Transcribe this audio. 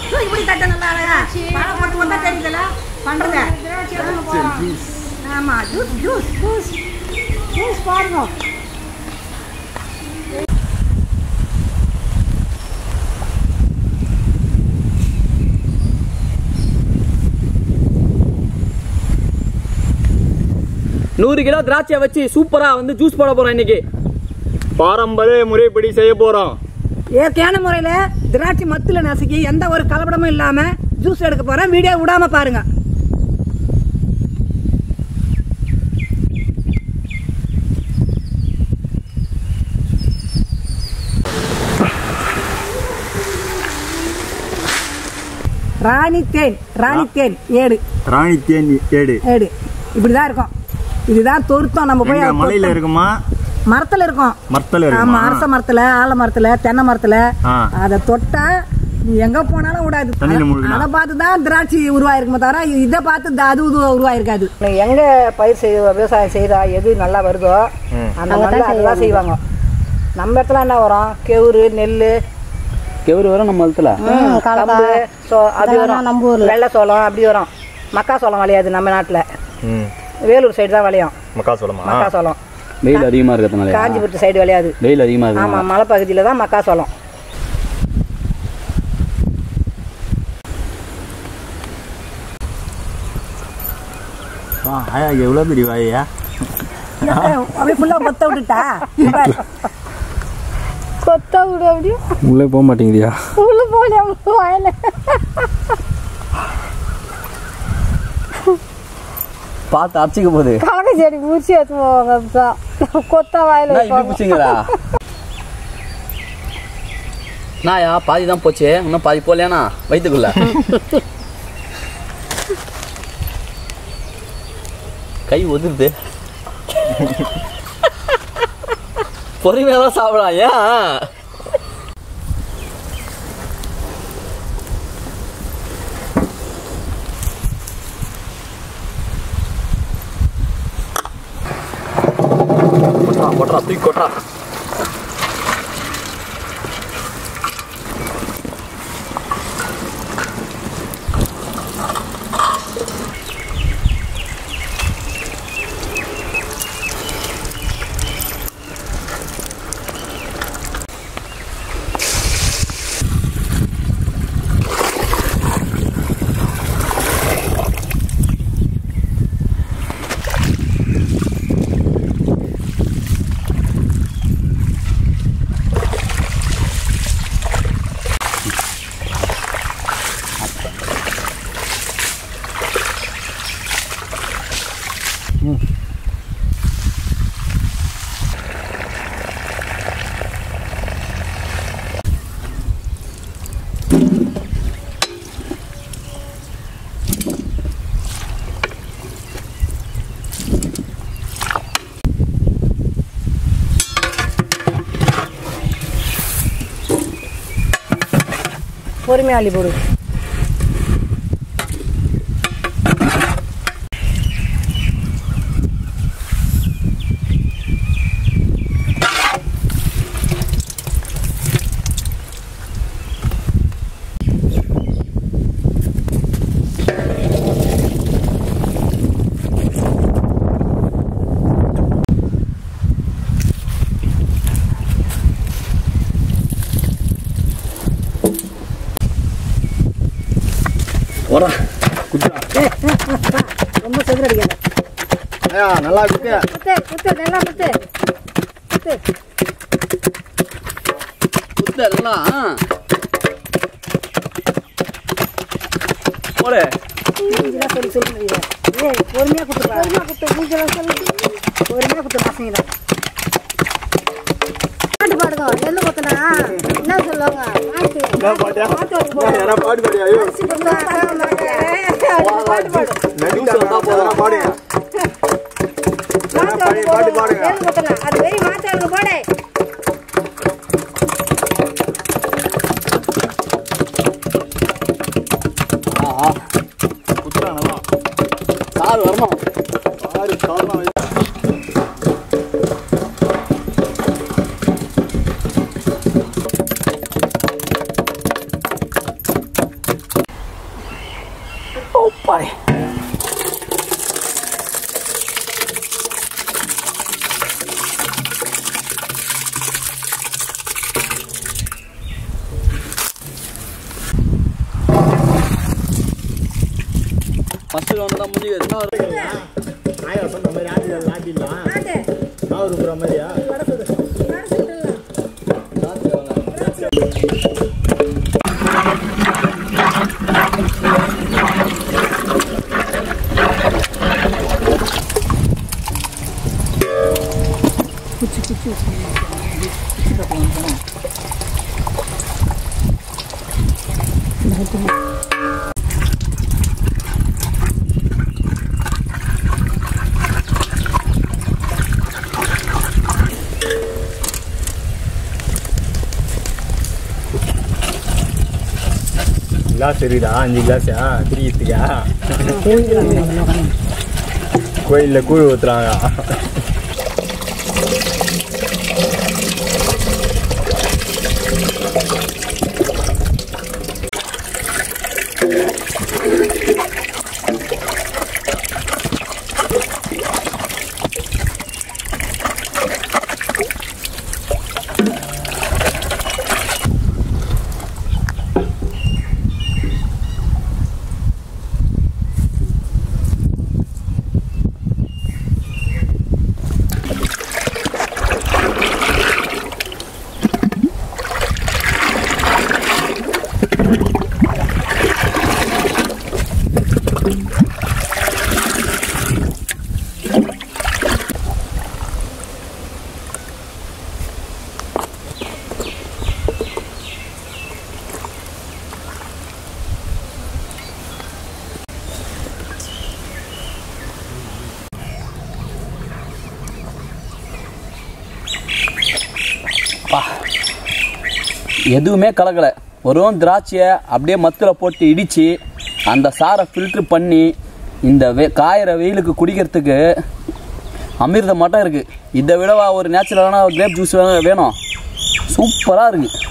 தூக்கி பிடி தட்ட நல்லா அழகா பழம் போட்டு வந்தா தெரியல பண்றங்க ஆமா ஜூஸ் ஜூஸ் ஜூஸ் ஜூஸ் பாருங்க நூறு கிலோ திராட்சையை வச்சு சூப்பரா வந்து ஜூஸ் போட போறோம் இன்னைக்கு பாரம்பரிய முறைப்படி செய்ய போறோம் இயற்கையான முறையில திராட்சை மத்துல நசுக்கி எந்த ஒரு கலப்படமும் இல்லாம ஜூஸ் எடுக்க போறேன் வீடியோ விடாம பாருங்க ராணி தேன் ராணி தேன் ஏடு ராணி தேன் ஏடு ஏடு இப்படிதான் இருக்கும் இதுதான் தொருத்தம் நம்ம போய் எங்க அது மலையில தொருத்தம். இருக்குமா மரத்துல இருக்கும் மரத்துல ஆமா இருக்குமா அரச மரத்துல ஆல மரத்துல தென்னை மரத்துல ஆ. அத தொட்டா நீ எங்க போனாலும் விடாது தண்ணியில முழுகினா. அதை பார்த்து தான் திராட்சை உருவாயிருக்குமே தவிர இதை பார்த்து த- அது இது உருவாயிருக்காது எங்க பயிர் செய்ய விவசாயம் செய்தா எது நல்லா வருதோ அந்த மண்ணில் அதெல்லாம் செய்வாங்க நம்ம இடத்துல என்ன வரும் கெவுரு நெல் கெவுரு வரும் நம்ம இடத்துல கம்பு சோ அப்படி வரும் வெள்ளை சோளம் அப்படி வரும் மக்காசோளம் விளையாது நம்ம நாட்டுல ம் வேலூர் சைடு தான் விளையும் மக்காசோளமா மக்காசோளம் வெயில் அதிகமா இருக்கிறதுனால காஞ்சிபுரத்து சைடு விளையாது வெயில் அதிகமா ஆமா இருக்கு மலைப்பகுதியில தான் மக்காசோளம் ஆ, ஆயா எவ்வளவு பெரிய வாயா அப்படியே ஃபுல்லா மொத்த விட்டுட்டா கொத்தா விடு அப்படியே உள்ளே போக மாட்டேங்குதியா உள்ள போனே வாயில பார்த்து அடிச்சிக்க போகுது கலக்க செடி முடிச்சு எடுத்து போவாங்க அப்படிதான் கொத்தா வாயில என்ன இப்படி வைப்பாங்க பிடிச்சிங்களா நாயா பாதி தான் போச்சு இன்னும் பாதி போகலையாண்ணா வயிற்றுக்குள்ள கை ஒதுருது பொறுமையாக தான் சாப்பிடலாம் ஏன் கொட்றா கொட்றா தூக்கி கொட்றா பொறுமையா அள்ளி போடு ஓடா ரொம்ப செதுரடிக்காத ஐயா நல்லா இருக்கு குத்து குத்து நல்லா குத்து குத்து குத்து அதெல்லாம் போடு இதெல்லாம் சொல்லி சொல்லி ஏய் பொறுமையா குத்து பொறுமையா குத்து மூஞ்செல்லாம் சொல்லி பொறுமையா குத்து பசங்க பாட்டு பாடுங்க நெல்லு கொத்தனா என்ன சொல்லுவாங்க பாட்டு பாட்டு ஒரு போ- யாரா பாடு பாடியா ஐயோ பாட்டு பாடு நடிச்சு வந்தா போதும் பாடுங்க பாட்டு பாடி- பாடி பாடுங்க. நெல்லு கொத்தனா அது வெறி மாத்தாளுங்க போடே ஆஹா குத்துறா நல்லா சார் வரணும் பாரு காரணம் பாய் ஃபஸ்ட்டு ஒன்று தான் முடிவு என்ன வருது ஆயா சொன்ன மாதிரி ஆட்டிடலாம் ஆட்டிடலாம் ஆட்டு நான் இருக்கிற மாதிரியா நான் சுட்டுலாம் கிளாஸ் இருக்குதா அஞ்சு கிளாஸா திரிக்கிறதுக்கா கோயிலில் கூழ் ஊற்றுறாங்க எதுவுமே கலக்கலை வெறும் திராட்சையை அப்படியே மத்தில் போட்டு இடித்து அந்த சாரை ஃபில்ட்ரு பண்ணி இந்த வெ காயிற வெயிலுக்கு குடிக்கிறதுக்கு அமிர்தம் மட்டும் இருக்குது இதை விடவா ஒரு நேச்சுரலான கிரேப் ஜூஸ் வேணும் சூப்பராக இருக்குது